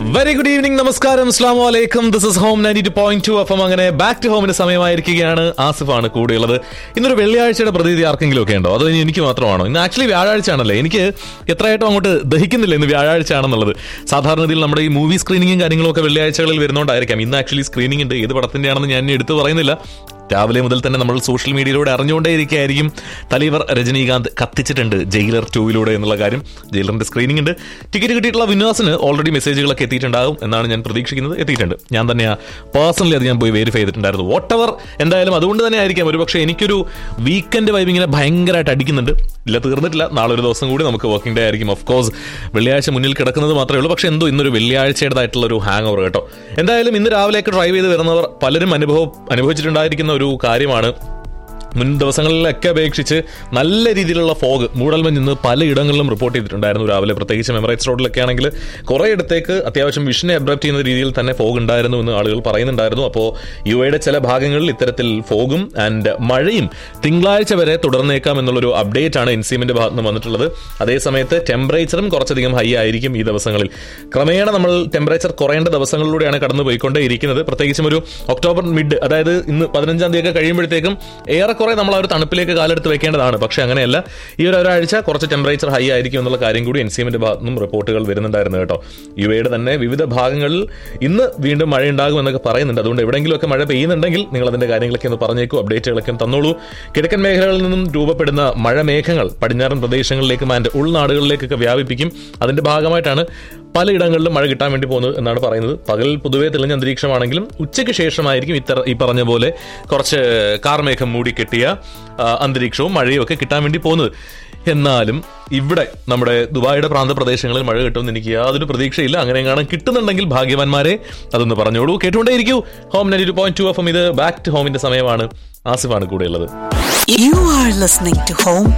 Very good evening നമസ്കാരം അസ്ലാം വലൈക്കും this is home ninety two point two അപ്പം അങ്ങനെ ബാക്ക് ടു ഹോമിന് സമയമായിരിക്കുകയാണ് ആസിഫാണ് കൂടെയുള്ളത് ഇന്നൊരു വെള്ളിയാഴ്ചയുടെ പ്രതീതി ആർക്കെങ്കിലും ഒക്കെ ഉണ്ടോ അതോ ഇനി എനിക്ക് മാത്രമാണോ ഇന്ന് ആക്ച്വലി വ്യാഴാഴ്ച ആണല്ലേ എനിക്ക് എത്രയായിട്ടും അങ്ങോട്ട് ദഹിക്കുന്നില്ല ഇന്ന് വ്യാഴാഴ്ച ആണെന്നുള്ളത് സാധാരണത്തിൽ നമ്മുടെ ഈ മൂവി സ്ക്രീനിങ്ങും കാര്യങ്ങളും ഒക്കെ വെള്ളിയാഴ്ചകളിൽ വരുന്നോണ്ടായിരിക്കാം ഇന്ന് ആക്ച്വലി സ്ക്രീനിങ് ഉണ്ട് ഏത് പടത്തിന്റെ ആണെന്ന് ഞാൻ ഇനി എടുത്തു പറയുന്നില്ല രാവിലെ മുതൽ തന്നെ നമ്മൾ സോഷ്യൽ മീഡിയയിലൂടെ അറിഞ്ഞുകൊണ്ടേയിരിക്കുകയായിരിക്കും തലൈവർ രജനീകാന്ത് കത്തിച്ചിട്ടുണ്ട് ജയിലർ ടൂവിലൂടെ എന്നുള്ള കാര്യം ജയിലറിന്റെ സ്ക്രീനിംഗ് ഉണ്ട് ടിക്കറ്റ് കിട്ടിയിട്ടുള്ള വിന്നേഴ്സിന് ഓൾറെഡി മെസ്സേജുകളൊക്കെ എത്തിയിട്ടുണ്ടാകും എന്നാണ് ഞാൻ പ്രതീക്ഷിക്കുന്നത് എത്തിയിട്ടുണ്ട് ഞാൻ തന്നെയാ പേഴ്സണലി അത് ഞാൻ പോയി വെരിഫൈ ചെയ്തിട്ടുണ്ടായിരുന്നു വാട്ട് എവർ എന്തായാലും അതുകൊണ്ട് തന്നെ ആയിരിക്കാം ഒരുപക്ഷെ എനിക്കൊരു വീക്കെൻഡ് വൈബ് ഇങ്ങനെ ഭയങ്കരമായിട്ട് അടിക്കുന്നുണ്ട് ഇല്ല തീർന്നിട്ടില്ല നാളെ ഒരു ദിവസം കൂടി നമുക്ക് വർക്കിംഗ് ഡേ ആയിരിക്കും ഓഫ് കോഴ്സ് വെള്ളിയാഴ്ച മുന്നിൽ കിടക്കുന്നത് മാത്രമേ ഉള്ളൂ പക്ഷേ എന്തോ ഇന്നൊരു വെള്ളിയാഴ്ചയുടേതായിട്ടുള്ള ഒരു ഹാങ് ഓവർ കേട്ടോ എന്തായാലും ഇന്ന് രാവിലെയൊക്കെ ഡ്രൈവ് ചെയ്ത് വരുന്നവർ പലരും അനുഭവം അനുഭവിച്ചിട്ടുണ്ടായിരിക്കുന്ന ഒരു കാര്യമാണ് മുൻ ദിവസങ്ങളിലൊക്കെ അപേക്ഷിച്ച് നല്ല രീതിയിലുള്ള ഫോഗ് മൂടൽമഞ്ഞ് ഇന്ന് പലയിടങ്ങളിലും റിപ്പോർട്ട് ചെയ്തിട്ടുണ്ടായിരുന്നു രാവിലെ പ്രത്യേകിച്ച് മെമറൈറ്റ്സ് റോഡിലൊക്കെ ആണെങ്കിൽ കുറേ ഇടത്തേക്ക് അത്യാവശ്യം വിഷനെ അബ്രപ്റ്റ് ചെയ്യുന്ന രീതിയിൽ തന്നെ ഫോഗ് ഉണ്ടായിരുന്നു എന്ന് ആളുകൾ പറയുന്നുണ്ടായിരുന്നു അപ്പോൾ യു എയുടെ ചില ഭാഗങ്ങളിൽ ഇത്തരത്തിൽ ഫോഗും ആൻഡ് മഴയും തിങ്കളാഴ്ച വരെ തുടർന്നേക്കാം എന്നുള്ളൊരു അപ്ഡേറ്റ് ആണ് എൻസിഎമ്മിന്റെ ഭാഗത്ത് നിന്ന് വന്നിട്ടുള്ളത് അതേസമയത്ത് ടെമ്പറേച്ചറും കുറച്ചധികം ഹൈ ആയിരിക്കും ഈ ദിവസങ്ങളിൽ ക്രമേണ നമ്മൾ ടെമ്പറേച്ചർ കുറയേണ്ട ദിവസങ്ങളിലൂടെയാണ് കടന്നു പോയിക്കൊണ്ടേ ഇരിക്കുന്നത് പ്രത്യേകിച്ചും ഒരു ഒക്ടോബർ മിഡ് അതായത് ഇന്ന് പതിനഞ്ചാം തീയതി ഒക്കെ കഴിയുമ്പോഴത്തേക്കും ഏറെക്കുറെ നമ്മൾ ആ ഒരു തണുപ്പിലേക്ക് കാലെടുത്ത് വെക്കേണ്ടതാണ് പക്ഷേ അങ്ങനെയല്ല ഈ ഒരു ഒരാഴ്ച കുറച്ച് ടെമ്പറേച്ചർ ഹൈ ആയിരിക്കും എന്നുള്ള കാര്യം കൂടി എൻ സി എമ്മിന്റെ ഭാഗത്തു നിന്നും റിപ്പോർട്ടുകൾ വരുന്നുണ്ടായിരുന്നു കേട്ടോ യു എയുടെ തന്നെ വിവിധ ഭാഗങ്ങളിൽ ഇന്ന് വീണ്ടും മഴ ഉണ്ടാകും എന്നൊക്കെ പറയുന്നുണ്ട് അതുകൊണ്ട് എവിടെയെങ്കിലുമൊക്കെ മഴ പെയ്യുന്നുണ്ടെങ്കിൽ നിങ്ങൾ അതിന്റെ കാര്യങ്ങളൊക്കെ ഒന്ന് പറഞ്ഞേക്കൂ അപ്ഡേറ്റുകളൊക്കെ ഒന്ന് തന്നോളൂ കിഴക്കൻ മേഖലകളിൽ നിന്നും രൂപപ്പെടുന്ന മഴമേഘങ്ങൾ പടിഞ്ഞാറൻ പ്രദേശങ്ങളിലേക്കും ആൻഡ് ഉൾനാടുകളിലേക്കൊക്കെ വ്യാപിപ്പിക്കും അതിന്റെ ഭാഗമായിട്ടാണ് പലയിടങ്ങളിലും മഴ കിട്ടാൻ വേണ്ടി പോകുന്നത് എന്നാണ് പറയുന്നത് പകൽ പൊതുവെ തെളിഞ്ഞ അന്തരീക്ഷമാണെങ്കിലും ഉച്ചയ്ക്ക് ശേഷമായിരിക്കും ഇത്തര ഈ പറഞ്ഞ പോലെ കുറച്ച് കാർമേഘം മൂടിക്കെട്ടിയ ആ, അന്തരീക്ഷവും മഴയും ഒക്കെ കിട്ടാൻ വേണ്ടി പോകുന്നത് എന്നാലും ഇവിടെ നമ്മുടെ ദുബായിയുടെ പ്രാന്തപ്രദേശങ്ങളിൽ മഴ കിട്ടുമെന്ന് എനിക്ക് യാതൊരു പ്രതീക്ഷയില്ല അങ്ങനെ കാണാൻ കിട്ടുന്നുണ്ടെങ്കിൽ ഭാഗ്യവാന്മാരെ അതൊന്ന് പറഞ്ഞോളൂ കേട്ടുകൊണ്ടേയിരിക്കൂ home ninety two point two F ഇത് ബാക്ക് ടു ഹോമിന്റെ സമയമാണ് ആസിഫാണ് കൂടെയുള്ളത് You are listening to Home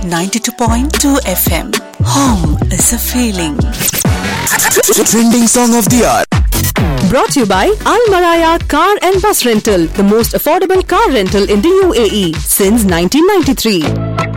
92.2 FM. Home is a feeling. Trending song of the hour. Brought to you by Al Maraya Car and Bus Rental, the most affordable car rental in the UAE since 1993.